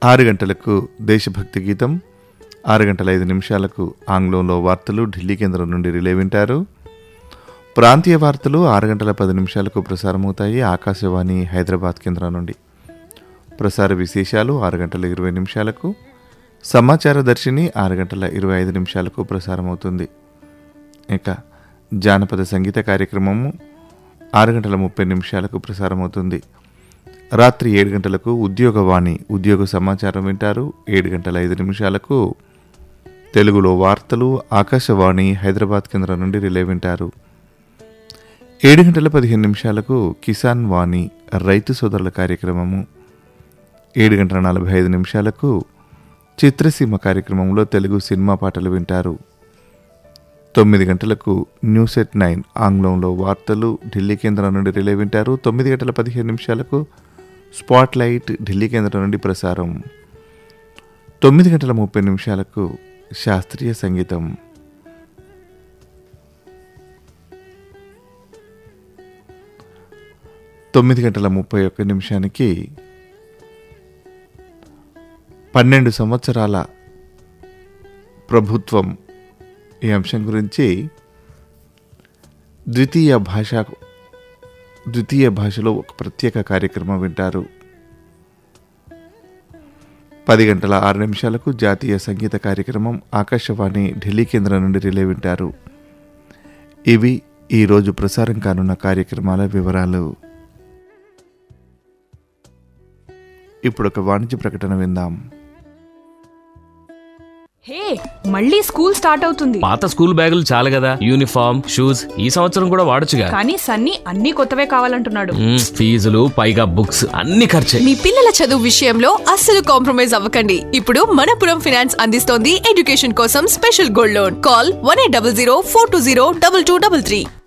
ఆరు గంటలకు దేశభక్తి గీతం ఆరు గంటల ఐదు నిమిషాలకు ఆంగ్లంలో వార్తలు ఢిల్లీ కేంద్రం నుండి రిలే వింటారు ప్రాంతీయ వార్తలు ఆరు గంటల పది నిమిషాలకు ప్రసారమవుతాయి ఆకాశవాణి హైదరాబాద్ కేంద్రం నుండి ప్రసార విశేషాలు ఆరు గంటల ఇరవై నిమిషాలకు సమాచార దర్శిని ఆరు గంటల ఇరవై ఐదు నిమిషాలకు ప్రసారమవుతుంది ఇంకా జానపద సంగీత కార్యక్రమము ఆరు గంటల ముప్పై నిమిషాలకు ప్రసారమవుతుంది రాత్రి ఏడు గంటలకు ఉద్యోగవాణి ఉద్యోగ సమాచారం వింటారు ఏడు గంటల ఐదు నిమిషాలకు తెలుగులో వార్తలు ఆకాశవాణి హైదరాబాద్ కేంద్రం నుండి రిలే వింటారు ఏడు గంటల పదిహేను నిమిషాలకు కిసాన్ వాణి రైతు సోదరుల కార్యక్రమము ఏడు గంటల నలభై ఐదు నిమిషాలకు చిత్రసీమ కార్యక్రమంలో తెలుగు సినిమా పాటలు వింటారు తొమ్మిది గంటలకు న్యూస్ ఎట్ నైన్ ఆంగ్లంలో వార్తలు ఢిల్లీ కేంద్రం నుండి రిలే వింటారు తొమ్మిది గంటల పదిహేను నిమిషాలకు స్పాట్ లైట్ ఢిల్లీ కేంద్రం నుండి ప్రసారం తొమ్మిది గంటల ముప్పై నిమిషాలకు శాస్త్రీయ సంగీతం తొమ్మిది గంటల ముప్పై ఒక్క నిమిషానికి పన్నెండు సంవత్సరాల ప్రభుత్వం ఈ అంశం గురించి ద్వితీయ భాష ద్వితీయ భాషలో ఒక ప్రత్యేక కార్యక్రమం వింటారు పది గంటల ఆరు నిమిషాలకు జాతీయ సంగీత కార్యక్రమం ఆకాశవాణి ఢిల్లీ కేంద్రం నుండి రిలే వింటారు ఇవి ఈరోజు ప్రసారం కానున్న కార్యక్రమాల వివరాలు ఇప్పుడు ఒక వాణిజ్య ప్రకటన విందాం హే మళ్ళీ స్కూల్ స్టార్ట్ అవుతుంది పాత స్కూల్ బ్యాగులు చాలు కదా యూనిఫామ్ షూస్ ఈ సంవత్సరం కూడా వాడొచ్చుగా కానీ సన్నీ అన్ని కొత్తవే కావాలంటున్నాడు మ్మ్, ఫీజులు పైగా బుక్స్ అన్ని ఖర్చే మీ పిల్లల చదువు విషయంలో అస్సలు కాంప్రమైజ్ అవ్వకండి ఇప్పుడు మనపురం ఫైనాన్స్ అందిస్తోంది ఎడ్యుకేషన్ కోసం special gold loan call one eight double zero four two zero double two double three